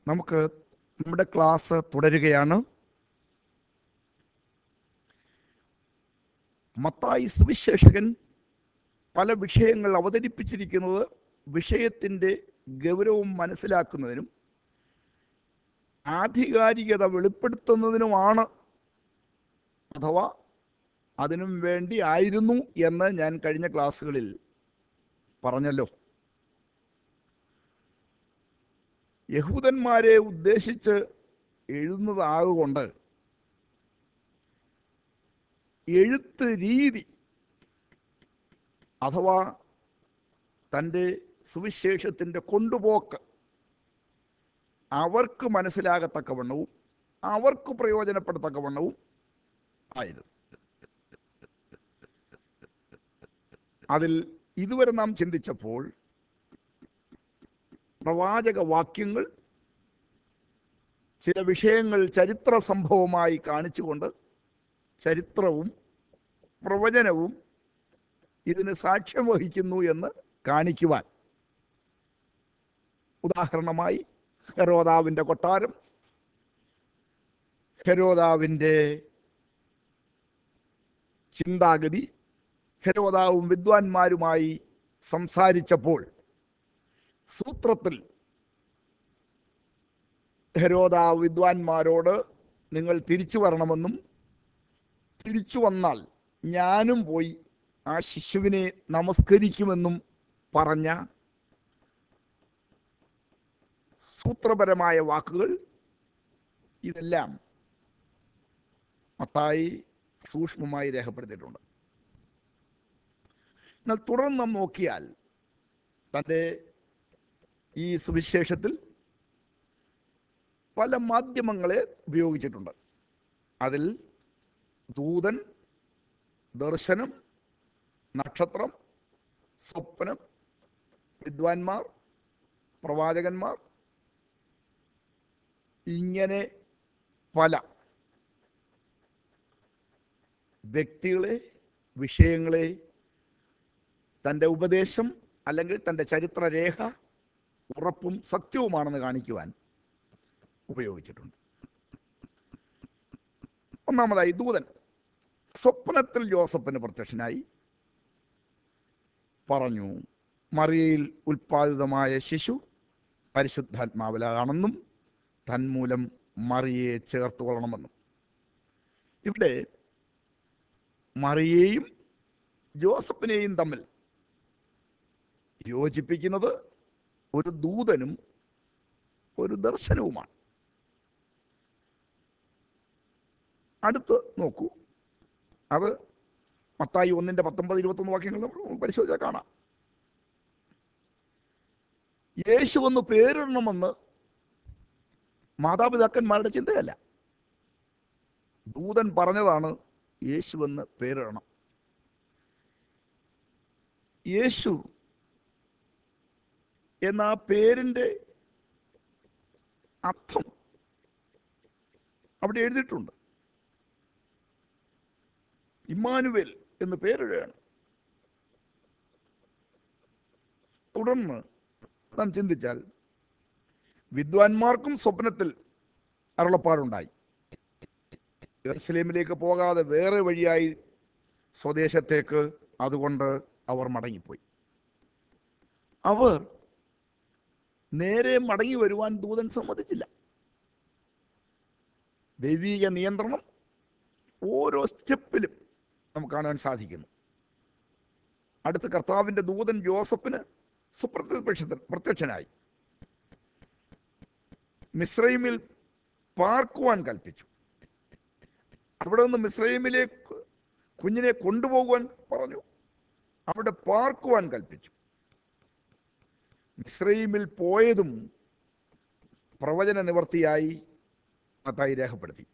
നമുക്ക് നമ്മുടെ ക്ലാസ് തുടരുകയാണ് മത്തായി സുവിശേഷകൻ പല വിഷയങ്ങൾ അവതരിപ്പിച്ചിരിക്കുന്നത് വിഷയത്തിൻ്റെ ഗൗരവം മനസ്സിലാക്കുന്നതിനും ആധികാരികത വെളിപ്പെടുത്തുന്നതിനുമാണ് അഥവാ അതിനും വേണ്ടി ആയിരുന്നു എന്ന് ഞാൻ കഴിഞ്ഞ ക്ലാസ്സുകളിൽ പറഞ്ഞല്ലോ യഹൂദന്മാരെ ഉദ്ദേശിച്ച് എഴുതുന്നതാകൊണ്ട് എഴുത്ത് രീതി അഥവാ തൻ്റെ സുവിശേഷത്തിൻ്റെ കൊണ്ടുപോക്ക് അവർക്ക് മനസ്സിലാകത്തക്കവണ്ണവും അവർക്ക് പ്രയോജനപ്പെടത്തക്കവണ്ണവും ആയിരുന്നു അതിൽ ഇതുവരെ നാം ചിന്തിച്ചപ്പോൾ പ്രവാചക വാക്യങ്ങൾ ചില വിഷയങ്ങൾ ചരിത്ര സംഭവമായി കാണിച്ചുകൊണ്ട് ചരിത്രവും പ്രവചനവും ഇതിന് സാക്ഷ്യം വഹിക്കുന്നു എന്ന് കാണിക്കുവാൻ ഉദാഹരണമായി ഹെരോദാവിൻ്റെ കൊട്ടാരം ഹെരോദാവിൻ്റെ ചിന്താഗതി ഹെരോദാവും വിദ്വാൻമാരുമായി സംസാരിച്ചപ്പോൾ സൂത്രത്തിൽ ഹെരോദാവ് വിദ്വാൻമാരോട് നിങ്ങൾ തിരിച്ചു വരണമെന്നും തിരിച്ചു വന്നാൽ ഞാനും പോയി ആ ശിശുവിനെ നമസ്കരിക്കുമെന്നും പറഞ്ഞ സൂത്രപരമായ വാക്കുകൾ ഇതെല്ലാം മത്തായി സൂക്ഷ്മമായി രേഖപ്പെടുത്തിയിട്ടുണ്ട് എന്നാൽ തുടർന്ന് നാം നോക്കിയാൽ തൻ്റെ ഈ സുവിശേഷത്തിൽ പല മാധ്യമങ്ങളെ ഉപയോഗിച്ചിട്ടുണ്ട് അതിൽ ദൂതൻ ദർശനം നക്ഷത്രം സ്വപ്നം വിദ്വാൻമാർ പ്രവാചകന്മാർ ഇങ്ങനെ പല വ്യക്തികളെ വിഷയങ്ങളെ തൻ്റെ ഉപദേശം അല്ലെങ്കിൽ തൻ്റെ ചരിത്രരേഖ ഉറപ്പും സത്യവുമാണെന്ന് കാണിക്കുവാൻ ഉപയോഗിച്ചിട്ടുണ്ട് ഒന്നാമതായി ദൂതൻ സ്വപ്നത്തിൽ ജോസഫിന് പ്രത്യക്ഷനായി പറഞ്ഞു മറിയയിൽ ഉൽപ്പാദിതമായ ശിശു പരിശുദ്ധാത്മാവിലാണെന്നും തന്മൂലം മറിയയെ ചേർത്ത് കൊള്ളണമെന്നും ഇവിടെ മറിയയും ജോസഫിനെയും തമ്മിൽ യോജിപ്പിക്കുന്നത് ഒരു ദൂതനും ഒരു ദർശനവുമാണ് അടുത്ത് നോക്കൂ അത് മത്തായി ഒന്നിൻ്റെ പത്തൊമ്പത് ഇരുപത്തൊന്ന് വാക്യങ്ങൾ നമ്മൾ പരിശോധിച്ചാൽ കാണാം യേശു ഒന്ന് പേരിടണമെന്ന് മാതാപിതാക്കന്മാരുടെ ചിന്തയല്ല ദൂതൻ പറഞ്ഞതാണ് യേശുവെന്ന് പേരിടണം യേശു എന്ന ആ പേരിൻ്റെ അർത്ഥം അവിടെ എഴുതിയിട്ടുണ്ട് ഇമ്മാനുവേൽ എന്ന് പേരിടുകയാണ് തുടർന്ന് നാം ചിന്തിച്ചാൽ വിദ്വാൻമാർക്കും സ്വപ്നത്തിൽ അരുളപ്പാടുണ്ടായി ജെറുസലേമിലേക്ക് പോകാതെ വേറെ വഴിയായി സ്വദേശത്തേക്ക് അതുകൊണ്ട് അവർ മടങ്ങിപ്പോയി അവർ നേരെ മടങ്ങി വരുവാൻ ദൂതൻ സമ്മതിച്ചില്ല ദൈവീക നിയന്ത്രണം ഓരോ സ്റ്റെപ്പിലും നമുക്ക് കാണാൻ സാധിക്കുന്നു അടുത്ത കർത്താവിൻ്റെ ദൂതൻ ജോസഫിന് സുപ്രത്യക്ഷ പ്രത്യക്ഷനായി മിശ്രൈമിൽ പാർക്കുവാൻ കൽപ്പിച്ചു അവിടെ നിന്ന് മിശ്രൈമിലേക്ക് കുഞ്ഞിനെ കൊണ്ടുപോകുവാൻ പറഞ്ഞു അവിടെ പാർക്കുവാൻ കൽപ്പിച്ചു മിശ്രൈമിൽ പോയതും പ്രവചന നിവർത്തിയായി മത്തായി രേഖപ്പെടുത്തി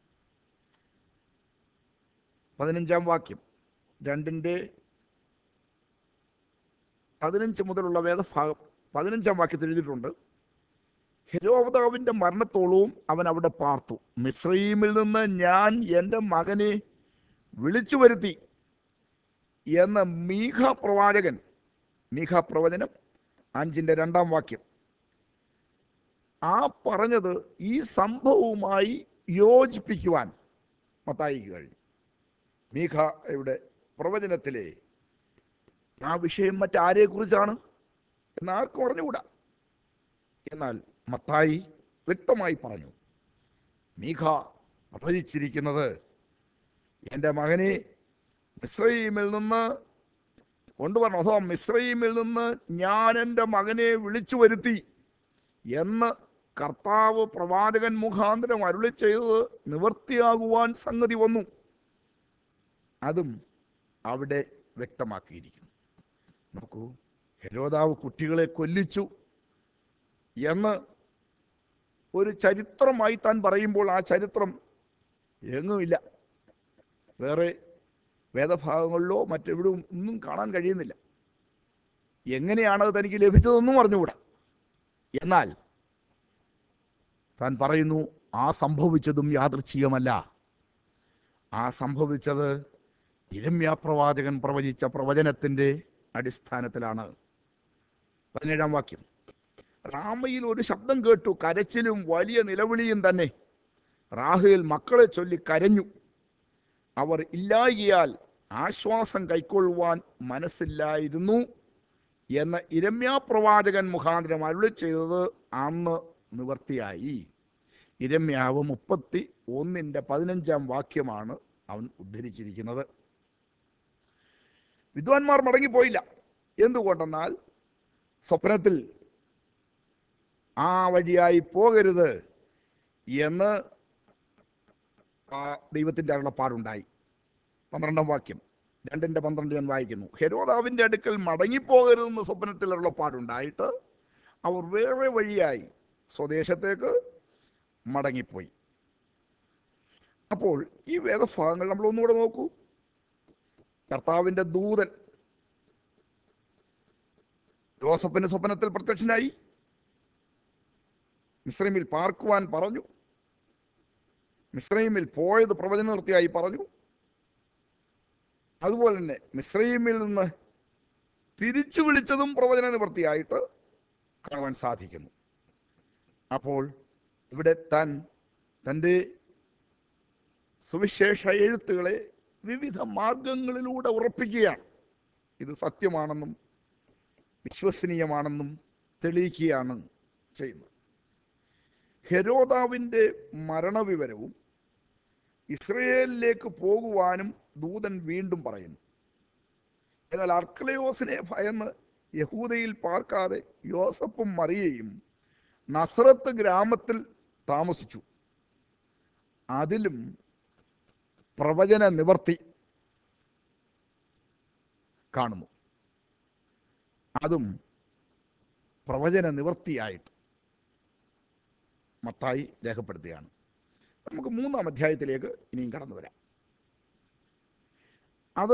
പതിനഞ്ചാം വാക്യം രണ്ടിൻ്റെ പതിനഞ്ച് മുതലുള്ള വേദഭാഗം പതിനഞ്ചാം വാക്യത്തിൽ എഴുതിയിട്ടുണ്ട് ഹെരോവതാവിൻ്റെ മരണത്തോളവും അവൻ അവിടെ പാർത്തു മിശ്രീമിൽ നിന്ന് ഞാൻ എൻ്റെ മകനെ വിളിച്ചു വരുത്തി എന്ന് മീഖ പ്രവാചകൻ മീഖ പ്രവചനം അഞ്ചിൻ്റെ രണ്ടാം വാക്യം ആ പറഞ്ഞത് ഈ സംഭവവുമായി യോജിപ്പിക്കുവാൻ മത്തായിക്ക് കഴിഞ്ഞു മീഖയുടെ പ്രവചനത്തിലെ ആ വിഷയം മറ്റാരെ കുറിച്ചാണ് എന്ന് ആർക്കും അറിഞ്ഞുകൂടാ എന്നാൽ മത്തായി വ്യക്തമായി പറഞ്ഞു മീഖ പ്രവചിച്ചിരിക്കുന്നത് എൻ്റെ മകനെ മിശ്രൈമിൽ നിന്ന് കൊണ്ടുവരണം അഥവാ മിശ്രൈമിൽ നിന്ന് ഞാൻ എൻ്റെ മകനെ വിളിച്ചു വരുത്തി എന്ന് കർത്താവ് പ്രവാചകൻ മുഖാന്തരം അരുളി ചെയ്തത് നിവൃത്തിയാകുവാൻ സംഗതി വന്നു അതും അവിടെ വ്യക്തമാക്കിയിരിക്കുന്നു നോക്കൂ ഹെരോദാവ് കുട്ടികളെ കൊല്ലിച്ചു എന്ന് ഒരു ചരിത്രമായി താൻ പറയുമ്പോൾ ആ ചരിത്രം എങ്ങുമില്ല വേറെ വേദഭാഗങ്ങളിലോ മറ്റെവിടും ഒന്നും കാണാൻ കഴിയുന്നില്ല എങ്ങനെയാണ് അത് തനിക്ക് ലഭിച്ചതെന്നും അറിഞ്ഞുകൂടാ എന്നാൽ താൻ പറയുന്നു ആ സംഭവിച്ചതും യാദൃച്ഛികമല്ല ആ സംഭവിച്ചത് ഇരമ്യ പ്രവാചകൻ പ്രവചിച്ച പ്രവചനത്തിന്റെ അടിസ്ഥാനത്തിലാണ് പതിനേഴാം വാക്യം റാമയിൽ ഒരു ശബ്ദം കേട്ടു കരച്ചിലും വലിയ നിലവിളിയും തന്നെ റാഹേൽ മക്കളെ ചൊല്ലി കരഞ്ഞു അവർ ഇല്ലായികയാൽ ആശ്വാസം കൈക്കൊള്ളുവാൻ മനസ്സില്ലായിരുന്നു എന്ന് ഇരമ്യ പ്രവാചകൻ മുഖാന്തരം അരുളി ചെയ്തത് അന്ന് നിവർത്തിയായി ഇരമ്യാവ് മുപ്പത്തി ഒന്നിൻ്റെ പതിനഞ്ചാം വാക്യമാണ് അവൻ ഉദ്ധരിച്ചിരിക്കുന്നത് വിദ്വാൻമാർ മടങ്ങിപ്പോയില്ല എന്തുകൊണ്ടെന്നാൽ സ്വപ്നത്തിൽ ആ വഴിയായി പോകരുത് എന്ന് ആ ദൈവത്തിൻ്റെ അരുളപ്പാടുണ്ടായി പന്ത്രണ്ടാം വാക്യം രണ്ടിൻ്റെ പന്ത്രണ്ട് ഞാൻ വായിക്കുന്നു ഹെരോദാവിൻ്റെ അടുക്കൽ മടങ്ങിപ്പോകരുതെന്ന് സ്വപ്നത്തിൽ അരുളപ്പാടുണ്ടായിട്ട് അവർ വേറെ വഴിയായി സ്വദേശത്തേക്ക് മടങ്ങിപ്പോയി അപ്പോൾ ഈ വേദഭാഗങ്ങൾ നമ്മൾ ഒന്നുകൂടെ നോക്കൂ കർത്താവിൻ്റെ ദൂതൻ ജോസഫിന് സ്വപ്നത്തിൽ പ്രത്യക്ഷനായി മിശ്രമിൽ പാർക്കുവാൻ പറഞ്ഞു മിശ്രൈമിൽ പോയത് പ്രവചന നിർത്തിയായി പറഞ്ഞു അതുപോലെ തന്നെ മിശ്രൈമിൽ നിന്ന് തിരിച്ചു വിളിച്ചതും പ്രവചന നിവൃത്തിയായിട്ട് കാണുവാൻ സാധിക്കുന്നു അപ്പോൾ ഇവിടെ താൻ തൻ്റെ സുവിശേഷ എഴുത്തുകളെ വിവിധ മാർഗങ്ങളിലൂടെ ഉറപ്പിക്കുകയാണ് ഇത് സത്യമാണെന്നും വിശ്വസനീയമാണെന്നും തെളിയിക്കുകയാണ് ചെയ്യുന്നത് ഹെരോദാവിൻ്റെ മരണവിവരവും ഇസ്രയേലിലേക്ക് പോകുവാനും ദൂതൻ വീണ്ടും പറയുന്നു എന്നാൽ അർക്കലയോസിനെ ഭയന്ന് യഹൂദയിൽ പാർക്കാതെ യോസഫും മറിയയും നസ്രത്ത് ഗ്രാമത്തിൽ താമസിച്ചു അതിലും പ്രവചന നിവർത്തി കാണുന്നു അതും പ്രവചന നിവർത്തിയായിട്ട് മത്തായി രേഖപ്പെടുത്തുകയാണ് നമുക്ക് മൂന്നാം അധ്യായത്തിലേക്ക് ഇനിയും കടന്നു വരാം അത്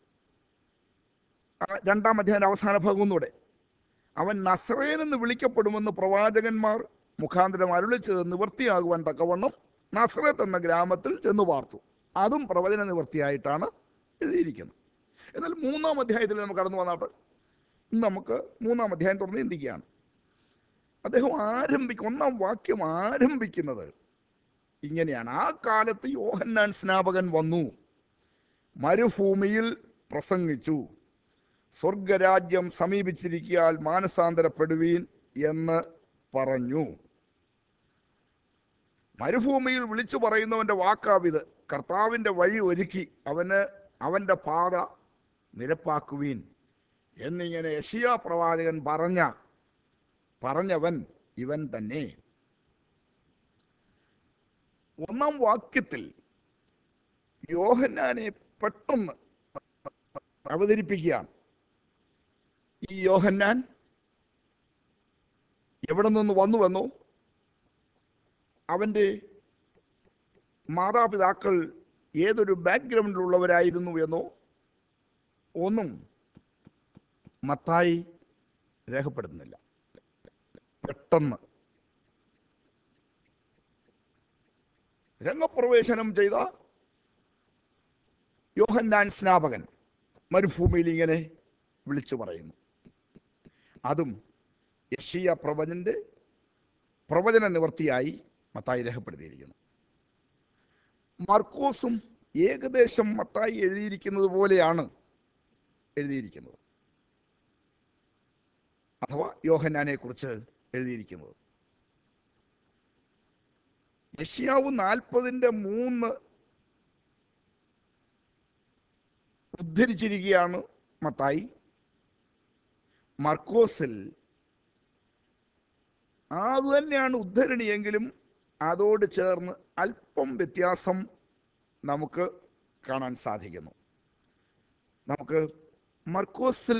ആ രണ്ടാം അധ്യായം അവസാന ഭാഗം ഒന്നുകൂടെ അവൻ നസ്രേൻ എന്ന് വിളിക്കപ്പെടുമെന്ന് പ്രവാചകന്മാർ മുഖാന്തരം അരുളിച്ചത് നിവൃത്തിയാകുവാൻ തക്കവണ്ണം നസ്രത്ത് എന്ന ഗ്രാമത്തിൽ ചെന്നു പാർത്തു അതും പ്രവചന നിവൃത്തിയായിട്ടാണ് എഴുതിയിരിക്കുന്നത് എന്നാൽ മൂന്നാം അധ്യായത്തിൽ നമുക്ക് കടന്നു വന്നാട്ട് ഇന്ന് നമുക്ക് മൂന്നാം അധ്യായം തുറന്ന് ചിന്തിക്കുകയാണ് അദ്ദേഹം ആരംഭിക്കും ഒന്നാം വാക്യം ആരംഭിക്കുന്നത് ഇങ്ങനെയാണ് ആ കാലത്ത് യോഹന്നാൻ സ്നാപകൻ വന്നു മരുഭൂമിയിൽ പ്രസംഗിച്ചു സ്വർഗരാജ്യം സമീപിച്ചിരിക്കാൽ മാനസാന്തരപ്പെടുവീൻ എന്ന് പറഞ്ഞു മരുഭൂമിയിൽ വിളിച്ചു പറയുന്നവന്റെ വാക്കാവിത് കർത്താവിൻ്റെ വഴി ഒരുക്കി അവന് അവൻ്റെ പാത നിരപ്പാക്കുവീൻ എന്നിങ്ങനെ യഷിയ പ്രവാചകൻ പറഞ്ഞ പറഞ്ഞവൻ ഇവൻ തന്നെ ഒന്നാം വാക്യത്തിൽ യോഹന്നാനെ പെട്ടെന്ന് അവതരിപ്പിക്കുകയാണ് ഈ യോഹന്നാൻ എവിടെ നിന്ന് വന്നുവെന്നോ അവൻ്റെ മാതാപിതാക്കൾ ഏതൊരു ബാക്ക്ഗ്രൗണ്ടിലുള്ളവരായിരുന്നു എന്നോ ഒന്നും മത്തായി രേഖപ്പെടുത്തുന്നില്ല പെട്ടെന്ന് രംഗപ്രവേശനം ചെയ്ത യോഹന്നാൻ സ്നാപകൻ മരുഭൂമിയിൽ ഇങ്ങനെ വിളിച്ചു പറയുന്നു അതും യഷിയ പ്രവചന്റെ പ്രവചന നിവർത്തിയായി മത്തായി രേഖപ്പെടുത്തിയിരിക്കുന്നു മർക്കോസും ഏകദേശം മത്തായി എഴുതിയിരിക്കുന്നത് പോലെയാണ് എഴുതിയിരിക്കുന്നത് അഥവാ യോഹന്നാനെ കുറിച്ച് എഴുതിയിരിക്കുന്നത് യഷ്യാവ് നാൽപ്പതിൻ്റെ മൂന്ന് ഉദ്ധരിച്ചിരിക്കുകയാണ് മത്തായി മർക്കോസിൽ അത് തന്നെയാണ് ഉദ്ധരണിയെങ്കിലും അതോട് ചേർന്ന് അല്പം വ്യത്യാസം നമുക്ക് കാണാൻ സാധിക്കുന്നു നമുക്ക് മർക്കോസിൽ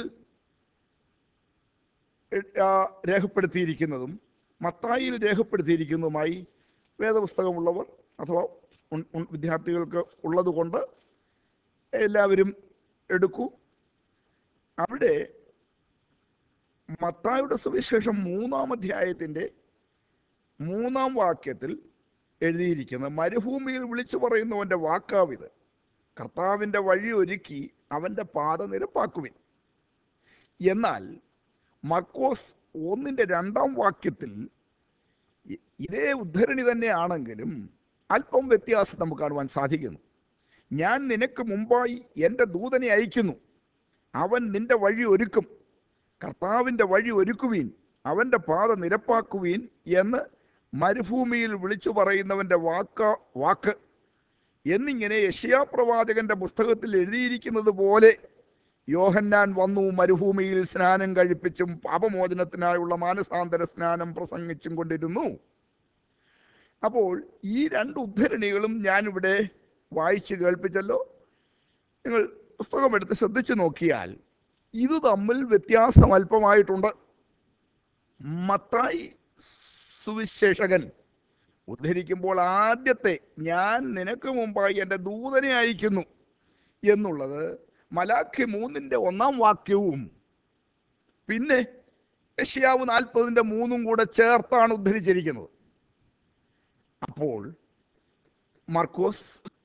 ആ, രേഖപ്പെടുത്തിയിരിക്കുന്നതും മത്തായിൽ രേഖപ്പെടുത്തിയിരിക്കുന്നതുമായി വേദപുസ്തകമുള്ളവർ അഥവാ ഉൺ- ഉൺ- വിദ്യാർത്ഥികൾക്ക് ഉള്ളതുകൊണ്ട് എല്ലാവരും എടുക്കൂ അവിടെ മത്തായുടെ സുവിശേഷം മൂന്നാം അധ്യായത്തിൻ്റെ മൂന്നാം വാക്യത്തിൽ എഴുതിയിരിക്കുന്നത് മരുഭൂമിയിൽ വിളിച്ചു പറയുന്നവൻ്റെ വാക്കാവിത് കർത്താവിൻ്റെ വഴി ഒരുക്കി അവൻ്റെ പാത നിരപ്പാക്കുവിൻ എന്നാൽ മർക്കോസ് ഒന്നിൻ്റെ രണ്ടാം വാക്യത്തിൽ ഇ- ഇതേ ഉദ്ധരണി തന്നെയാണെങ്കിലും അല്പം വ്യത്യാസം നമുക്ക് കാണുവാൻ സാധിക്കുന്നു ഞാൻ നിനക്ക് മുമ്പായി എൻ്റെ ദൂതനെ അയക്കുന്നു അവൻ നിന്റെ വഴി ഒരുക്കും കർത്താവിൻ്റെ വഴി ഒരുക്കുവീൻ അവൻ്റെ പാത നിരപ്പാക്കുവീൻ എന്ന് മരുഭൂമിയിൽ വിളിച്ചു പറയുന്നവൻ്റെ വാക്ക വാക്ക് എന്നിങ്ങനെ യശയാ പ്രവാചകന്റെ പുസ്തകത്തിൽ എഴുതിയിരിക്കുന്നത് പോലെ യോഹന്നാൻ വന്നു മരുഭൂമിയിൽ സ്നാനം കഴിപ്പിച്ചും പാപമോചനത്തിനായുള്ള മാനസാന്തര സ്നാനം പ്രസംഗിച്ചും കൊണ്ടിരുന്നു അപ്പോൾ ഈ രണ്ട് ഉദ്ധരണികളും ഞാനിവിടെ വായിച്ച് കേൾപ്പിച്ചല്ലോ നിങ്ങൾ പുസ്തകം എടുത്ത് ശ്രദ്ധിച്ചു നോക്കിയാൽ ഇത് തമ്മിൽ വ്യത്യാസം അല്പമായിട്ടുണ്ട് മത്തായി സുവിശേഷകൻ ഉദ്ധരിക്കുമ്പോൾ ആദ്യത്തെ ഞാൻ നിനക്ക് മുമ്പായി എൻ്റെ ദൂതനെ അയക്കുന്നു എന്നുള്ളത് മലാഖി മൂന്നിൻ്റെ ഒന്നാം വാക്യവും പിന്നെ യഷ്യാവ് നാൽപ്പതിൻ്റെ മൂന്നും കൂടെ ചേർത്താണ് ഉദ്ധരിച്ചിരിക്കുന്നത് അപ്പോൾ മർക്കോസ്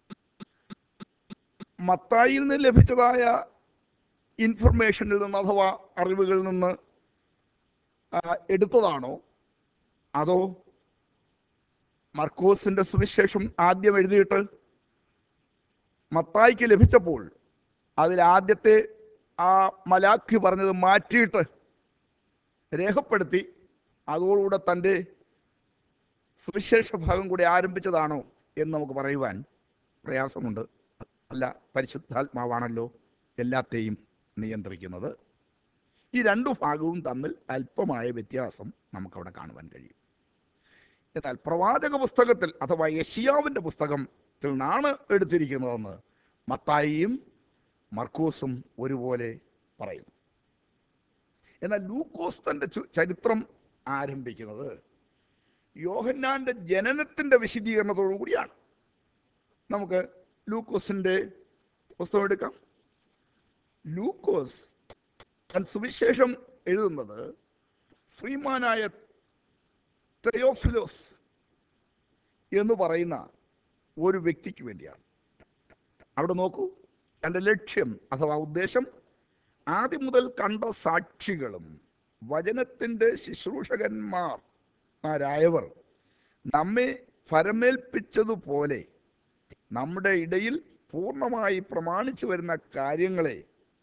മത്തായിൽ നിന്ന് ലഭിച്ചതായ ഇൻഫർമേഷനിൽ നിന്ന് അഥവാ അറിവുകളിൽ നിന്ന് ആ, എടുത്തതാണോ അതോ മർക്കോസിന്റെ സുവിശേഷം ആദ്യം എഴുതിയിട്ട് മത്തായിക്ക് ലഭിച്ചപ്പോൾ അതിൽ ആദ്യത്തെ ആ മലാഖി പറഞ്ഞത് മാറ്റിയിട്ട് രേഖപ്പെടുത്തി അതോടുകൂടെ തൻ്റെ സുവിശേഷ ഭാഗം കൂടി ആരംഭിച്ചതാണോ എന്ന് നമുക്ക് പറയുവാൻ പ്രയാസമുണ്ട് അല്ല പരിശുദ്ധാത്മാവാണല്ലോ എല്ലാത്തെയും നിയന്ത്രിക്കുന്നത് ഈ രണ്ടു ഭാഗവും തമ്മിൽ അല്പമായ വ്യത്യാസം നമുക്കവിടെ കാണുവാൻ കഴിയും എന്നാൽ പ്രവാചക പുസ്തകത്തിൽ അഥവാ യഷിയാവിൻ്റെ പുസ്തകത്തിൽ നിന്നാണ് എടുത്തിരിക്കുന്നതെന്ന് മത്തായിയും മർക്കൂസും ഒരുപോലെ പറയുന്നു എന്നാൽ ലൂക്കോസ് തൻ്റെ ചു- ചരിത്രം ആരംഭിക്കുന്നത് യോഹന്നാന്റെ ജനനത്തിന്റെ വിശദീകരണത്തോടു കൂടിയാണ് നമുക്ക് ലൂക്കോസിന്റെ പുസ്തകം എടുക്കാം ലൂക്കോസ് തൻ സുവിശേഷം എഴുതുന്നത് ശ്രീമാനായ തെയോഫിലോസ് എന്ന് പറയുന്ന ഒരു വ്യക്തിക്ക് വേണ്ടിയാണ് അവിടെ നോക്കൂ തൻ്റെ ലക്ഷ്യം അഥവാ ഉദ്ദേശം ആദ്യം മുതൽ കണ്ട സാക്ഷികളും വചനത്തിൻ്റെ ശുശ്രൂഷകന്മാർ മാരായവർ നമ്മെ ഫരമേൽപ്പിച്ചതുപോലെ നമ്മുടെ ഇടയിൽ പൂർണ്ണമായി പ്രമാണിച്ചു വരുന്ന കാര്യങ്ങളെ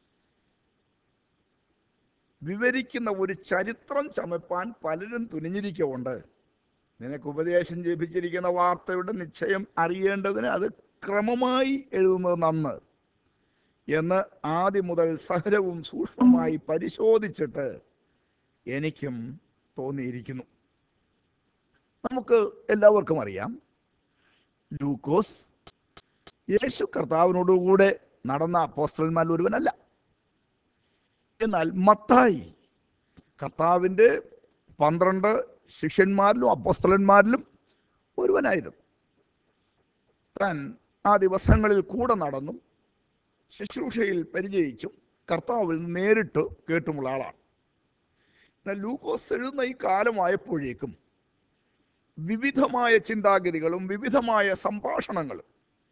വിവരിക്കുന്ന ഒരു ചരിത്രം ചമപ്പാൻ പലരും തുനിഞ്ഞിരിക്കുകൊണ്ട് നിനക്ക് ഉപദേശം ലഭിച്ചിരിക്കുന്ന വാർത്തയുടെ നിശ്ചയം അറിയേണ്ടതിന് അത് ക്രമമായി എഴുതുന്നത് നന്ന് എന്ന് ആദ്യം മുതൽ സഹജവും സൂക്ഷ്മമായി പരിശോധിച്ചിട്ട് എനിക്കും തോന്നിയിരിക്കുന്നു നമുക്ക് എല്ലാവർക്കും അറിയാം ലൂക്കോസ് യേശു കർത്താവിനോടുകൂടെ നടന്ന അപ്പോസ്റ്റലന്മാരിൽ ഒരുവനല്ല എന്നാൽ മത്തായി കർത്താവിൻ്റെ പന്ത്രണ്ട് ശിഷ്യന്മാരിലും അപ്പോസ്തലന്മാരിലും ഒരുവനായിരുന്നു താൻ ആ ദിവസങ്ങളിൽ കൂടെ നടന്നും ശുശ്രൂഷയിൽ പരിചയിച്ചും കർത്താവിൽ നിന്ന് നേരിട്ട് കേട്ടുമുള്ള ആളാണ് എന്നാൽ ലൂക്കോസ് എഴുതുന്ന ഈ കാലമായപ്പോഴേക്കും വിവിധമായ ചിന്താഗതികളും വിവിധമായ സംഭാഷണങ്ങളും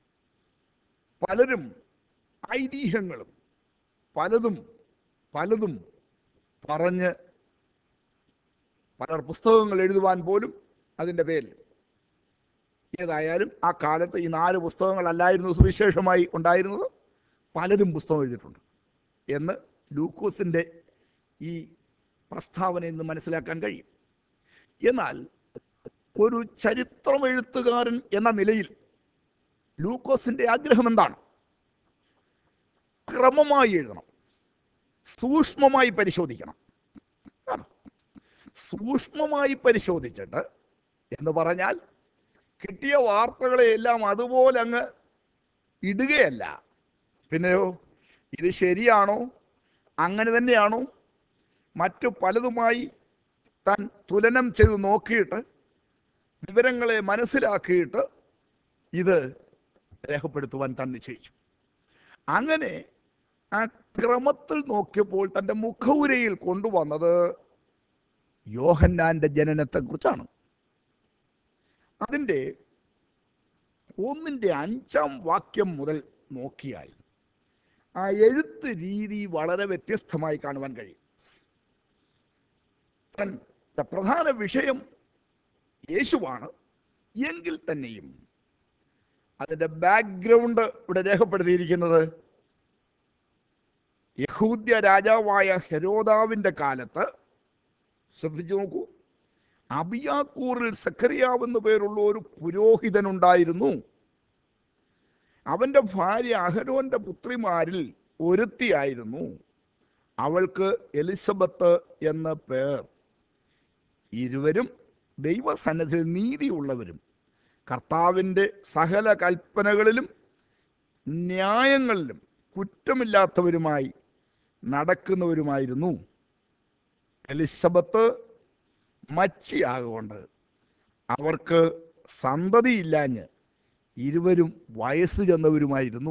പലരും ഐതിഹ്യങ്ങളും പലതും പലതും പറഞ്ഞ് പലർ പുസ്തകങ്ങൾ എഴുതുവാൻ പോലും അതിൻ്റെ പേരിൽ ഏതായാലും ആ കാലത്ത് ഈ നാല് പുസ്തകങ്ങളല്ലായിരുന്നു സുവിശേഷമായി ഉണ്ടായിരുന്നത് പലരും പുസ്തകം എഴുതിയിട്ടുണ്ട് എന്ന് ലൂക്കോസിൻ്റെ ഈ പ്രസ്താവനയിൽ നിന്ന് മനസ്സിലാക്കാൻ കഴിയും എന്നാൽ ഒരു ചരിത്രം എഴുത്തുകാരൻ എന്ന നിലയിൽ ലൂക്കോസിന്റെ ആഗ്രഹം എന്താണ് ക്രമമായി എഴുതണം സൂക്ഷ്മമായി പരിശോധിക്കണം ആണ്. സൂക്ഷ്മമായി പരിശോധിച്ചിട്ട് എന്ന് പറഞ്ഞാൽ കിട്ടിയ വാർത്തകളെ എല്ലാം അതുപോലെ അങ്ങ് ഇടുകയല്ല പിന്നെയോ ഇത് ശരിയാണോ അങ്ങനെ തന്നെയാണോ മറ്റു പലതുമായി താൻ തുലനം ചെയ്ത് നോക്കിയിട്ട് വിവരങ്ങളെ മനസ്സിലാക്കിയിട്ട് ഇത് രേഖപ്പെടുത്തുവാൻ താൻ നിശ്ചയിച്ചു അങ്ങനെ ആ ക്രമത്തിൽ നോക്കിയപ്പോൾ തൻ്റെ മുഖവുരയിൽ കൊണ്ടുവന്നത് യോഹന്നാന്റെ ജനനത്തെക്കുറിച്ചാണ് അതിൻ്റെ ഒന്നിൻ്റെ അഞ്ചാം വാക്യം മുതൽ നോക്കിയാൽ ആ എഴുത്ത് രീതി വളരെ വ്യത്യസ്തമായി കാണുവാൻ കഴിയും തന്റെ പ്രധാന വിഷയം യേശുവാണ് എങ്കിൽ തന്നെയും അതിന്റെ ബാക്ക്ഗ്രൗണ്ട് ഇവിടെ രേഖപ്പെടുത്തിയിരിക്കുന്നത് യഹൂദ്യ രാജാവായ ഹെരോദാവിന്റെ കാലത്ത് ശ്രദ്ധിച്ചു നോക്കൂ അബിയാക്കൂറിൽ സക്കറിയാവ് എന്നു പേരുള്ള ഒരു പുരോഹിതനുണ്ടായിരുന്നു അവന്റെ ഭാര്യ അഹരോന്റെ പുത്രിമാരിൽ ഒരുത്തിയായിരുന്നു അവൾക്ക് എലിസബത്ത് എന്ന പേർ ഇരുവരും ദൈവസന്നദ്ധിൽ നീതിയുള്ളവരും കർത്താവിൻ്റെ സകല കൽപ്പനകളിലും ന്യായങ്ങളിലും കുറ്റമില്ലാത്തവരുമായി നടക്കുന്നവരുമായിരുന്നു എലിസബത്ത് മച്ചിയാകൊണ്ട് അവർക്ക് സന്തതിയില്ലാഞ്ഞ് ഇരുവരും വയസ്സ് ചെന്നവരുമായിരുന്നു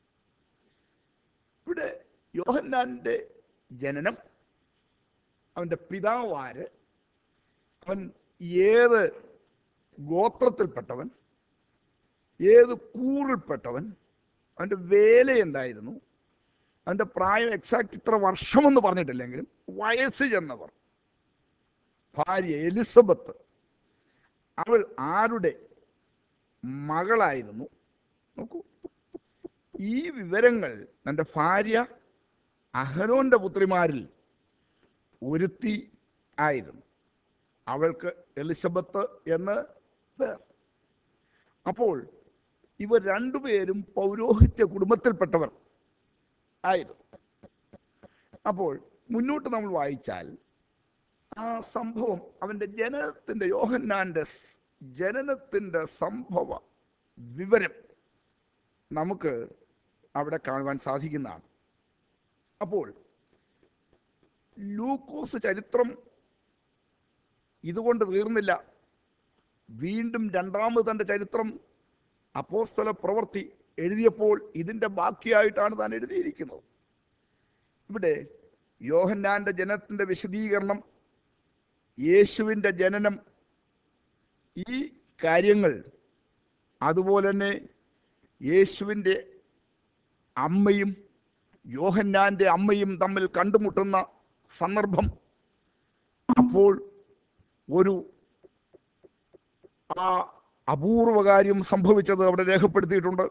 ഇവിടെ യോഹന്നാന്റെ ജനനം അവൻ്റെ പിതാവാര് അവൻ ഏത് ഗോത്രത്തിൽപ്പെട്ടവൻ ഏത് കൂറിൽപ്പെട്ടവൻ അവൻ്റെ വേല എന്തായിരുന്നു അവൻ്റെ പ്രായം എക്സാക്ട് ഇത്ര വർഷമെന്ന് പറഞ്ഞിട്ടില്ലെങ്കിലും വയസ്സ് ചെന്നവർ ഭാര്യ എലിസബത്ത് അവൾ ആരുടെ മകളായിരുന്നു നോക്കൂ ഈ വിവരങ്ങൾ തൻ്റെ ഭാര്യ അഹരോന്റെ പുത്രിമാരിൽ ഒരുത്തി ആയിരുന്നു അവൾക്ക് എലിസബത്ത് എന്ന് പേർ അപ്പോൾ ഇവർ രണ്ടുപേരും പൗരോഹിത്യ കുടുംബത്തിൽപ്പെട്ടവർ ആയിരുന്നു അപ്പോൾ മുന്നോട്ട് നമ്മൾ വായിച്ചാൽ ആ സംഭവം അവന്റെ ജനനത്തിന്റെ യോഹന്നാന്റെ സ് ജനനത്തിന്റെ സംഭവ വിവരം നമുക്ക് അവിടെ കാണുവാൻ സാധിക്കുന്നതാണ് അപ്പോൾ ലൂക്കോസ് ചരിത്രം ഇതുകൊണ്ട് തീർന്നില്ല വീണ്ടും രണ്ടാമത് തൻ്റെ ചരിത്രം അപ്പോസ്തല പ്രവൃത്തി എഴുതിയപ്പോൾ ഇതിൻ്റെ ബാക്കിയായിട്ടാണ് താൻ എഴുതിയിരിക്കുന്നത് ഇവിടെ യോഹന്നാന്റെ ജനനത്തിൻ്റെ വിശദീകരണം യേശുവിൻ്റെ ജനനം ഈ കാര്യങ്ങൾ അതുപോലെ തന്നെ യേശുവിൻ്റെ അമ്മയും യോഹന്നാന്റെ അമ്മയും തമ്മിൽ കണ്ടുമുട്ടുന്ന സന്ദർഭം അപ്പോൾ ഒരു ആ അപൂർവ കാര്യം സംഭവിച്ചത് അവിടെ രേഖപ്പെടുത്തിയിട്ടുണ്ട്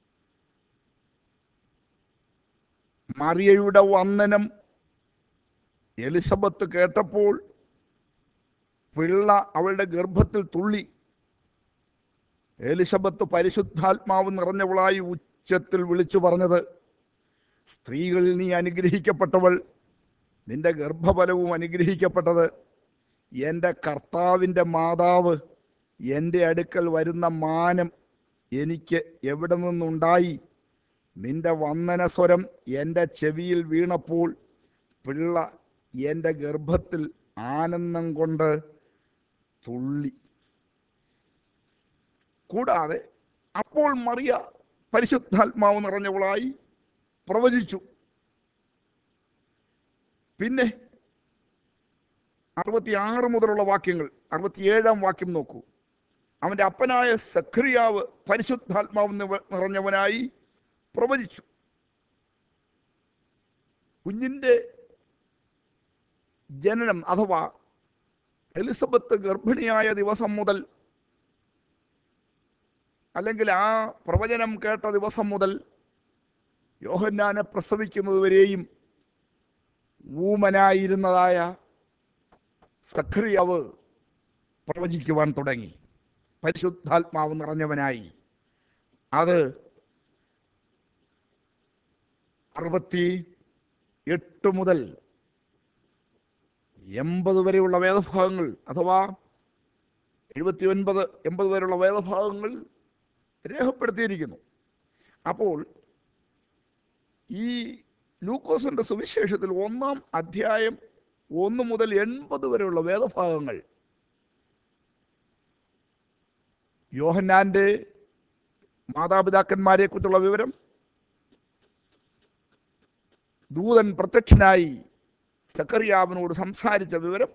മറിയയുടെ വന്ദനം എലിസബത്ത് കേട്ടപ്പോൾ പിള്ള അവളുടെ ഗർഭത്തിൽ തുള്ളി എലിസബത്ത് പരിശുദ്ധാത്മാവ് നിറഞ്ഞവളായി ഉച്ചത്തിൽ വിളിച്ചു പറഞ്ഞത് സ്ത്രീകളിൽ നീ അനുഗ്രഹിക്കപ്പെട്ടവൾ നിന്റെ ഗർഭഫലവും അനുഗ്രഹിക്കപ്പെട്ടത് എൻ്റെ കർത്താവിൻ്റെ മാതാവ് എൻ്റെ അടുക്കൽ വരുന്ന മാനം എനിക്ക് എവിടെ നിന്നുണ്ടായി നിന്റെ വന്ദനസ്വരം എൻ്റെ ചെവിയിൽ വീണപ്പോൾ പിള്ള എൻ്റെ ഗർഭത്തിൽ ആനന്ദം കൊണ്ട് തുള്ളി കൂടാതെ അപ്പോൾ മറിയ പരിശുദ്ധാത്മാവ് നിറഞ്ഞവളായി പ്രവചിച്ചു പിന്നെ അറുപത്തിയാറ് മുതലുള്ള വാക്യങ്ങൾ അറുപത്തിയേഴാം വാക്യം നോക്കൂ അവന്റെ അപ്പനായ സഖറിയാവ് പരിശുദ്ധാത്മാവ് നിവ- നിറഞ്ഞവനായി പ്രവചിച്ചു കുഞ്ഞിന്റെ ജനനം അഥവാ എലിസബത്ത് ഗർഭിണിയായ ദിവസം മുതൽ അല്ലെങ്കിൽ ആ പ്രവചനം കേട്ട ദിവസം മുതൽ യോഹന്നാനെ പ്രസവിക്കുന്നതുവരെയും ഊമനായിരുന്നതായ സഖറിയാവ് പ്രവചിക്കുവാൻ തുടങ്ങി പരിശുദ്ധാത്മാവ് നിറഞ്ഞവനായി അത് അറുപത്തി എട്ട് മുതൽ എൺപത് വരെയുള്ള വേദഭാഗങ്ങൾ അഥവാ എഴുപത്തി ഒൻപത് എൺപത് വരെയുള്ള വേദഭാഗങ്ങൾ രേഖപ്പെടുത്തിയിരിക്കുന്നു അപ്പോൾ ഈ ലൂക്കോസിന്റെ സുവിശേഷത്തിൽ ഒന്നാം അധ്യായം ഒന്ന് മുതൽ എൺപത് വരെയുള്ള വേദഭാഗങ്ങൾ യോഹന്നാന്റെ മാതാപിതാക്കന്മാരെ കുറിച്ചുള്ള വിവരം ദൂതൻ പ്രത്യക്ഷനായി സക്കറിയാവിനോട് സംസാരിച്ച വിവരം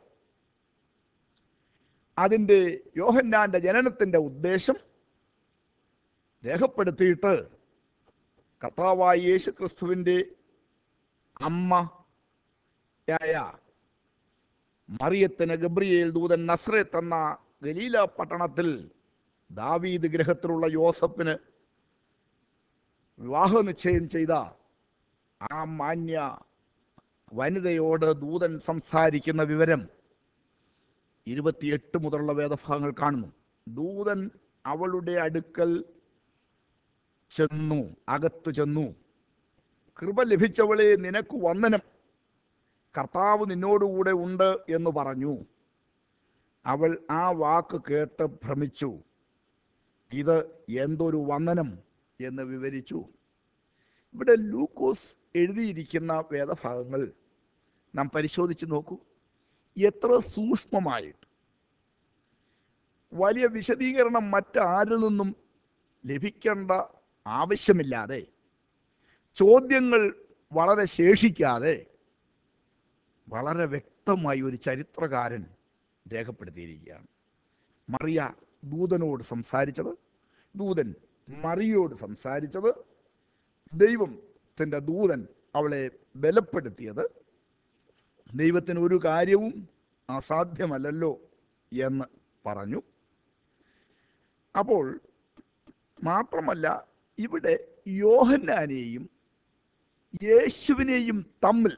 അതിൻ്റെ യോഹന്നാന്റെ ജനനത്തിൻ്റെ ഉദ്ദേശം രേഖപ്പെടുത്തിയിട്ട് കർത്താവായ യേശു ക്രിസ്തുവിൻ്റെ അമ്മയായ മറിയത്തിന് ഗബ്രിയേൽ ദൂതൻ നസ്രത്ത് എന്ന ഗലീല പട്ടണത്തിൽ ദാവീദ് ഗ്രഹത്തിലുള്ള യോസഫിന് വിവാഹ നിശ്ചയം ചെയ്ത ആ മാന്യ വനിതയോട് ദൂതൻ സംസാരിക്കുന്ന വിവരം ഇരുപത്തിയെട്ട് മുതലുള്ള വേദഭാഗങ്ങൾ കാണുന്നു ദൂതൻ അവളുടെ അടുക്കൽ ചെന്നു അകത്തു ചെന്നു കൃപ ലഭിച്ചവളെ നിനക്ക് വന്ദനം കർത്താവ് നിന്നോടുകൂടെ ഉണ്ട് എന്ന് പറഞ്ഞു അവൾ ആ വാക്ക് കേട്ട് ഭ്രമിച്ചു ഇത് എന്തൊരു വന്ദനം എന്ന് വിവരിച്ചു ഇവിടെ ലൂക്കോസ് എഴുതിയിരിക്കുന്ന വേദഭാഗങ്ങൾ നാം പരിശോധിച്ച് നോക്കൂ എത്ര സൂക്ഷ്മമായിട്ട് വലിയ വിശദീകരണം മറ്റാരിൽ നിന്നും ലഭിക്കേണ്ട ആവശ്യമില്ലാതെ ചോദ്യങ്ങൾ വളരെ ശേഷിക്കാതെ വളരെ വ്യക്തമായി ഒരു ചരിത്രകാരൻ രേഖപ്പെടുത്തിയിരിക്കുകയാണ് മറിയ ദൂതനോട് സംസാരിച്ചത് ദൂതൻ മറിയോട് സംസാരിച്ചത് ദൈവത്തിൻ്റെ ദൂതൻ അവളെ ബലപ്പെടുത്തിയത് ദൈവത്തിന് ഒരു കാര്യവും അസാധ്യമല്ലല്ലോ എന്ന് പറഞ്ഞു അപ്പോൾ മാത്രമല്ല ഇവിടെ യോഹന്നാനെയും യേശുവിനെയും തമ്മിൽ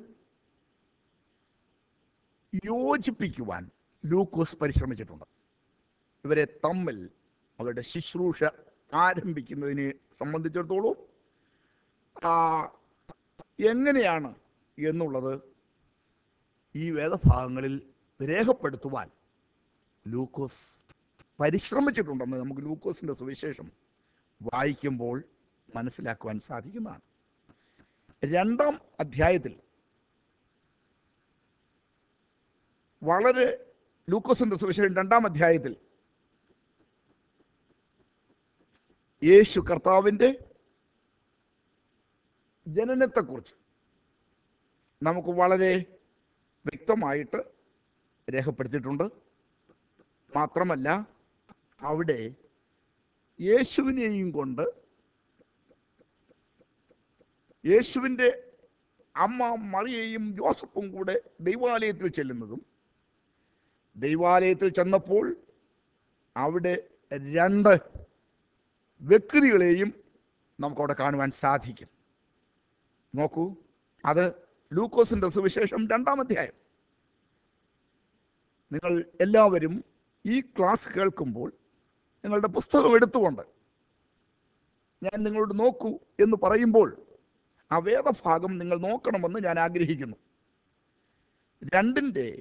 യോജിപ്പിക്കുവാൻ ലൂക്കോസ് പരിശ്രമിച്ചിട്ടുണ്ട് ഇവരെ തമ്മിൽ അവരുടെ ശുശ്രൂഷ ആരംഭിക്കുന്നതിനെ സംബന്ധിച്ചിടത്തോളം ആ, എങ്ങനെയാണ് എന്നുള്ളത് ഈ വേദഭാഗങ്ങളിൽ രേഖപ്പെടുത്തുവാൻ ലൂക്കോസ് പരിശ്രമിച്ചിട്ടുണ്ടെന്ന് നമുക്ക് ലൂക്കോസിന്റെ സുവിശേഷം വായിക്കുമ്പോൾ മനസ്സിലാക്കുവാൻ സാധിക്കുന്നതാണ് രണ്ടാം അധ്യായത്തിൽ വളരെ ലൂക്കോസിന്റെ സുവിശേഷം രണ്ടാം അധ്യായത്തിൽ യേശു കർത്താവിൻ്റെ ജനനത്തെക്കുറിച്ച് നമുക്ക് വളരെ വ്യക്തമായിട്ട് രേഖപ്പെടുത്തിയിട്ടുണ്ട് മാത്രമല്ല അവിടെ യേശുവിനെയും കൊണ്ട് യേശുവിൻ്റെ അമ്മ മറിയയും ജോസഫും കൂടെ ദൈവാലയത്തിൽ ചെല്ലുന്നതും ദൈവാലയത്തിൽ ചെന്നപ്പോൾ അവിടെ രണ്ട് വ്യക്തികളെയും നമുക്കവിടെ കാണുവാൻ സാധിക്കും നോക്കൂ അത് ലൂക്കോസിന്റെ സുവിശേഷം രണ്ടാം അധ്യായം നിങ്ങൾ എല്ലാവരും ഈ ക്ലാസ് കേൾക്കുമ്പോൾ നിങ്ങളുടെ പുസ്തകം എടുത്തുകൊണ്ട് ഞാൻ നിങ്ങളോട് നോക്കൂ എന്ന് പറയുമ്പോൾ ആ വേദഭാഗം നിങ്ങൾ നോക്കണമെന്ന് ഞാൻ ആഗ്രഹിക്കുന്നു രണ്ടിൻ്റെ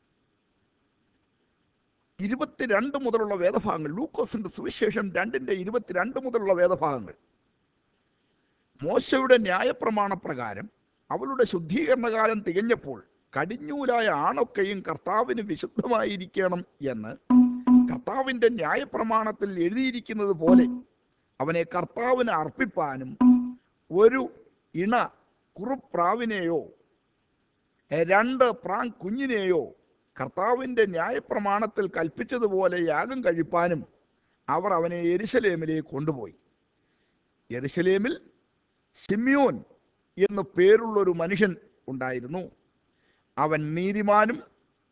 ഇരുപത്തിരണ്ട് മുതലുള്ള വേദഭാഗങ്ങൾ ലൂക്കോസിന്റെ സുവിശേഷം രണ്ടിന്റെ ഇരുപത്തിരണ്ട് മുതലുള്ള വേദഭാഗങ്ങൾ മോശയുടെ ന്യായപ്രമാണ പ്രകാരം അവളുടെ ശുദ്ധീകരണകാലം തികഞ്ഞപ്പോൾ കടിഞ്ഞൂലായ ആണൊക്കെയും കർത്താവിന് വിശുദ്ധമായിരിക്കണം എന്ന് കർത്താവിന്റെ ന്യായപ്രമാണത്തിൽ എഴുതിയിരിക്കുന്നത് പോലെ അവനെ കർത്താവിന് അർപ്പിപ്പാനും ഒരു ഇണ കുറുപ്രാവിനെയോ രണ്ട് പ്രാൻ കുഞ്ഞിനെയോ കർത്താവിന്റെ ന്യായപ്രമാണത്തിൽ കൽപ്പിച്ചതുപോലെ യാഗം കഴിപ്പാനും അവർ അവനെ എരുശലേമിലേക്ക് കൊണ്ടുപോയി എരുശലേമിൽ സിമ്യോൻ എന്നു പേരുള്ളൊരു മനുഷ്യൻ ഉണ്ടായിരുന്നു അവൻ നീതിമാനും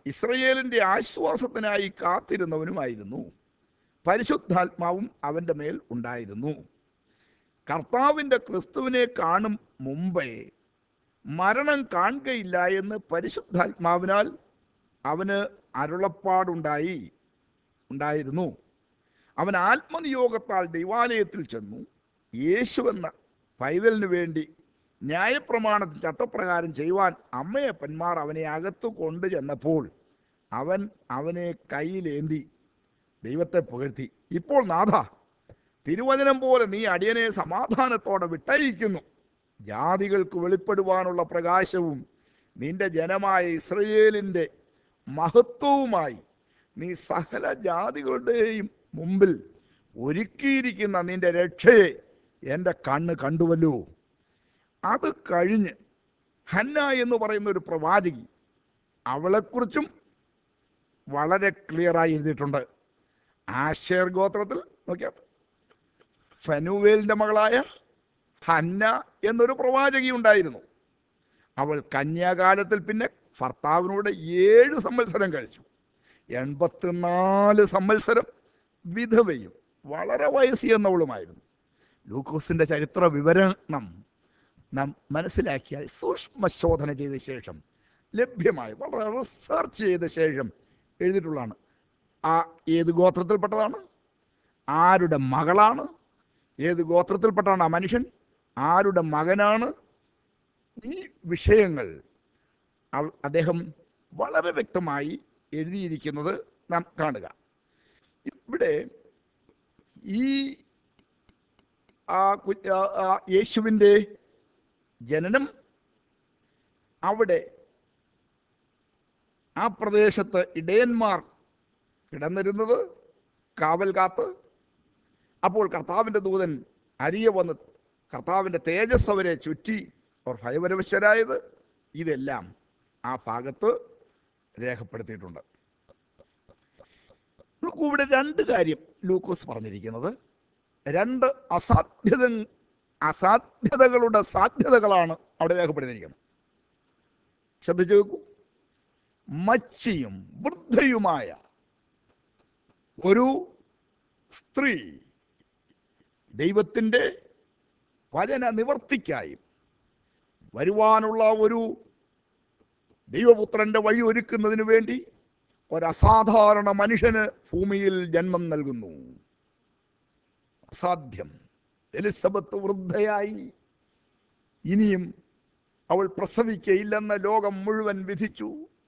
ഇസ്രയേലിന്റെ ആശ്വാസത്തിനായി കാത്തിരുന്നവനുമായിരുന്നു പരിശുദ്ധാത്മാവും അവന്റെ മേൽ ഉണ്ടായിരുന്നു കർത്താവിന്റെ ക്രിസ്തുവിനെ കാണും മുമ്പേ മരണം കാണുകയില്ല എന്ന് പരിശുദ്ധാത്മാവിനാൽ അവന് അരുളപ്പാടുണ്ടായി ഉണ്ടായിരുന്നു അവൻ ആത്മനിയോഗത്താൽ ദൈവാലയത്തിൽ ചെന്നു യേശു എന്ന പൈതലിനു വേണ്ടി ന്യായപ്രമാണത്തിൽ ചട്ടപ്രകാരം ചെയ്യുവാൻ അമ്മയപ്പന്മാർ അവനെ അകത്തു കൊണ്ടു ചെന്നപ്പോൾ അവൻ അവനെ കയ്യിലേന്തി ദൈവത്തെ പുകഴ്ത്തി ഇപ്പോൾ നാഥ തിരുവചനം പോലെ നീ അടിയനെ സമാധാനത്തോടെ വിട്ടയക്കുന്നു ജാതികൾക്ക് വെളിപ്പെടുവാനുള്ള പ്രകാശവും നിന്റെ ജനമായ ഇസ്രയേലിൻ്റെ മഹത്വവുമായി നീ സകല ജാതികളുടെയും മുമ്പിൽ ഒരുക്കിയിരിക്കുന്ന നിന്റെ രക്ഷയെ എൻ്റെ കണ്ണ് കണ്ടുവല്ലോ അത് കഴിഞ്ഞ് ഹന്ന എന്ന് പറയുന്ന ഒരു പ്രവാചകി അവളെക്കുറിച്ചും വളരെ ക്ലിയറായി എഴുതിയിട്ടുണ്ട് ആശേർ ഗോത്രത്തിൽ നോക്കിയാൽ ഫനുവേലിന്റെ മകളായ ഹന്ന എന്നൊരു പ്രവാചകി ഉണ്ടായിരുന്നു അവൾ കന്യാകാലത്തിൽ പിന്നെ ഭർത്താവിനോട് ഏഴ് സംവത്സരം കഴിച്ചു എൺപത്തിനാല് സംവത്സരം വിധവയും വളരെ വയസ്സിയെന്നവളുമായിരുന്നു ലൂക്കോസിന്റെ ചരിത്ര വിവരണം നാം മനസ്സിലാക്കിയാൽ സൂക്ഷ്മശോധന ചെയ്ത ശേഷം ലഭ്യമായി വളരെ റിസർച്ച് ചെയ്ത ശേഷം എഴുതിയിട്ടുള്ളതാണ് ആ ഏത് ഗോത്രത്തിൽപ്പെട്ടതാണ് ആരുടെ മകളാണ് ഏത് ഗോത്രത്തിൽപ്പെട്ടാണ് ആ മനുഷ്യൻ ആരുടെ മകനാണ് ഈ വിഷയങ്ങൾ അവ- അദ്ദേഹം വളരെ വ്യക്തമായി എഴുതിയിരിക്കുന്നത് നാം കാണുക ഇവിടെ ഈ ആ കു- ആ- ആ യേശുവിൻ്റെ ജനനം അവിടെ ആ പ്രദേശത്ത് ഇടയന്മാർ കിടന്നിരുന്നത് കാവൽ കാത്ത് അപ്പോൾ കർത്താവിൻ്റെ ദൂതൻ അരിയെ വന്ന് കർത്താവിൻ്റെ തേജസ് അവരെ ചുറ്റി അവർ ഭയപരവശരായത് ഇതെല്ലാം ആ ഭാഗത്ത് രേഖപ്പെടുത്തിയിട്ടുണ്ട് നോക്കൂ ഇവിടെ രണ്ട് കാര്യം ലൂക്കോസ് പറഞ്ഞിരിക്കുന്നത് രണ്ട് അസാധ്യത അസാധ്യതകളുടെ സാധ്യതകളാണ് അവിടെ രേഖപ്പെടുത്തിയിരിക്കുന്നത് ശ്രദ്ധിച്ചു നോക്കൂ മച്ചിയും വൃദ്ധയുമായ ഒരു സ്ത്രീ ദൈവത്തിൻ്റെ വചന നിവർത്തിക്കായും വരുവാനുള്ള ഒരു ദൈവപുത്രന്റെ വഴി ഒരുക്കുന്നതിന് വേണ്ടി ഒരസാധാരണ മനുഷ്യന് ഭൂമിയിൽ ജന്മം നൽകുന്നു അസാധ്യം എലിസബത്ത് വൃദ്ധയായി ഇനിയും അവൾ പ്രസവിക്കയില്ലെന്ന് ലോകം മുഴുവൻ വിധിച്ചു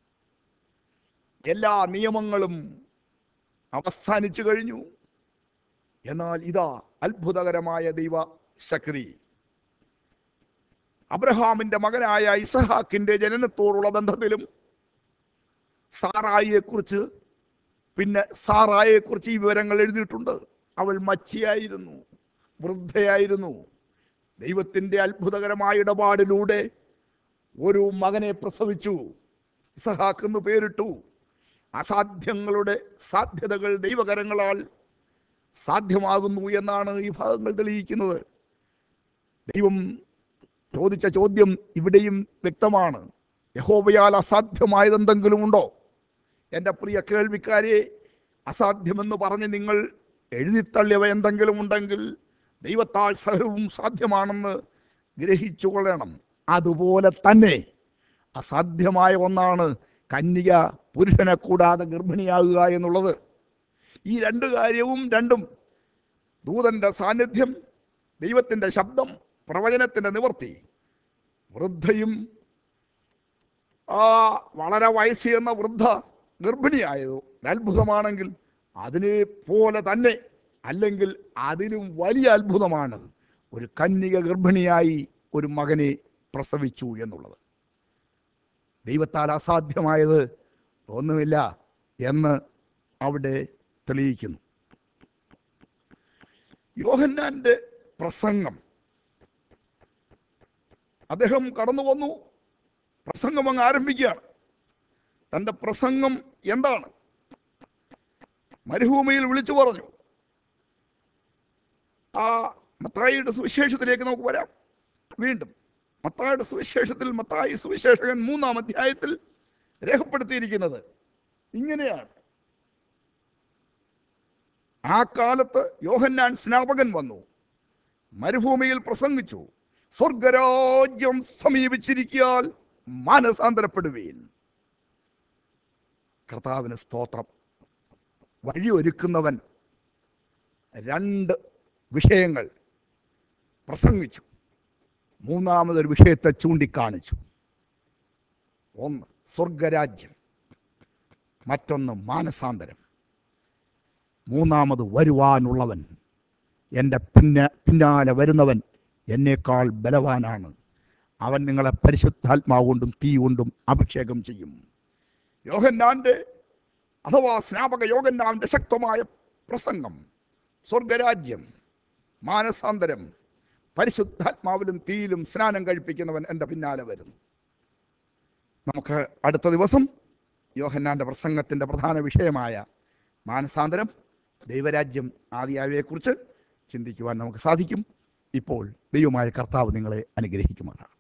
എല്ലാ നിയമങ്ങളും അവസാനിച്ചു കഴിഞ്ഞു എന്നാൽ ഇതാ അത്ഭുതകരമായ ദൈവ ശക്തി അബ്രഹാമിന്റെ മകനായ ഇസഹാക്കിന്റെ ജനനത്തോടുള്ള ബന്ധത്തിലും സാറായിയെ കുറിച്ച് പിന്നെ സാറായെ കുറിച്ച് ഈ വിവരങ്ങൾ എഴുതിയിട്ടുണ്ട് അവൾ മച്ചിയായിരുന്നു വൃദ്ധയായിരുന്നു ദൈവത്തിന്റെ അത്ഭുതകരമായ ഇടപാടിലൂടെ ഒരു മകനെ പ്രസവിച്ചു ഇസഹാക്ക് എന്ന് പേരിട്ടു അസാധ്യങ്ങളുടെ സാധ്യതകൾ ദൈവകരങ്ങളാൽ സാധ്യമാകുന്നു എന്നാണ് ഈ ഭാഗങ്ങൾ തെളിയിക്കുന്നത് ദൈവം ചോദിച്ച ചോദ്യം ഇവിടെയും വ്യക്തമാണ് യഹോബയാൽ അസാധ്യമായത് എന്തെങ്കിലും ഉണ്ടോ എൻ്റെ പ്രിയ കേൾവിക്കാരെ അസാധ്യമെന്ന് പറഞ്ഞ് നിങ്ങൾ എഴുതിത്തള്ളിയവ എന്തെങ്കിലും ഉണ്ടെങ്കിൽ ദൈവത്താൽ സകലവും സാധ്യമാണെന്ന് ഗ്രഹിച്ചു കൊള്ളണം അതുപോലെ തന്നെ അസാധ്യമായ ഒന്നാണ് കന്യക പുരുഷനെ കൂടാതെ ഗർഭിണിയാകുക എന്നുള്ളത് ഈ രണ്ട് കാര്യവും രണ്ടും ദൂതന്റെ സാന്നിധ്യം ദൈവത്തിൻ്റെ ശബ്ദം പ്രവചനത്തിൻ്റെ നിവർത്തി വൃദ്ധയും ആ വളരെ വയസ്സിയെന്ന വൃദ്ധ ഗർഭിണിയായത് ഒരു അത്ഭുതമാണെങ്കിൽ അതിനെ പോലെ തന്നെ അല്ലെങ്കിൽ അതിലും വലിയ അത്ഭുതമാണ് ഒരു കന്യക ഗർഭിണിയായി ഒരു മകനെ പ്രസവിച്ചു എന്നുള്ളത് ദൈവത്താൽ അസാധ്യമായത് ഒന്നുമില്ല എന്ന് അവിടെ തെളിയിക്കുന്നു യോഹന്നാന്റെ പ്രസംഗം അദ്ദേഹം കടന്നു വന്നു പ്രസംഗം അങ്ങ് ആരംഭിക്കുകയാണ് തൻ്റെ പ്രസംഗം എന്താണ് മരുഭൂമിയിൽ വിളിച്ചു പറഞ്ഞു ആ മത്തായിയുടെ സുവിശേഷത്തിലേക്ക് നമുക്ക് വരാം വീണ്ടും മത്തായിയുടെ സുവിശേഷത്തിൽ മത്തായി സുവിശേഷകൻ മൂന്നാം അധ്യായത്തിൽ രേഖപ്പെടുത്തിയിരിക്കുന്നത് ഇങ്ങനെയാണ് ആ കാലത്ത് യോഹന്നാൻ സ്നാപകൻ വന്നു മരുഭൂമിയിൽ പ്രസംഗിച്ചു സ്വർഗരാജ്യം സമീപിച്ചിരിക്കാൽ മാനസാന്തരപ്പെടുവീൻ കർത്താവിന് സ്തോത്രം വഴിയൊരുക്കുന്നവൻ രണ്ട് വിഷയങ്ങൾ പ്രസംഗിച്ചു മൂന്നാമതൊരു വിഷയത്തെ ചൂണ്ടിക്കാണിച്ചു ഒന്ന് സ്വർഗരാജ്യം മറ്റൊന്ന് മാനസാന്തരം മൂന്നാമത് വരുവാനുള്ളവൻ എൻ്റെ പിന്നെ പിന്നാലെ വരുന്നവൻ എന്നേക്കാൾ ബലവാനാണ് അവൻ നിങ്ങളെ പരിശുദ്ധാത്മാവ് കൊണ്ടും തീ കൊണ്ടും അഭിഷേകം ചെയ്യും യോഹന്നാന്റെ അഥവാ സ്നാപക യോഗന്നാന്റെ ശക്തമായ പ്രസംഗം സ്വർഗരാജ്യം മാനസാന്തരം പരിശുദ്ധാത്മാവിലും തീയിലും സ്നാനം കഴിപ്പിക്കുന്നവൻ എൻ്റെ പിന്നാലെ വരുന്നു നമുക്ക് അടുത്ത ദിവസം യോഹന്നാന്റെ പ്രസംഗത്തിൻ്റെ പ്രധാന വിഷയമായ മാനസാന്തരം ദൈവരാജ്യം ആദിയാവയെക്കുറിച്ച് ചിന്തിക്കുവാൻ നമുക്ക് സാധിക്കും ഇപ്പോൾ ദൈവമായ കർത്താവ് നിങ്ങളെ അനുഗ്രഹിക്കുമാറാണ്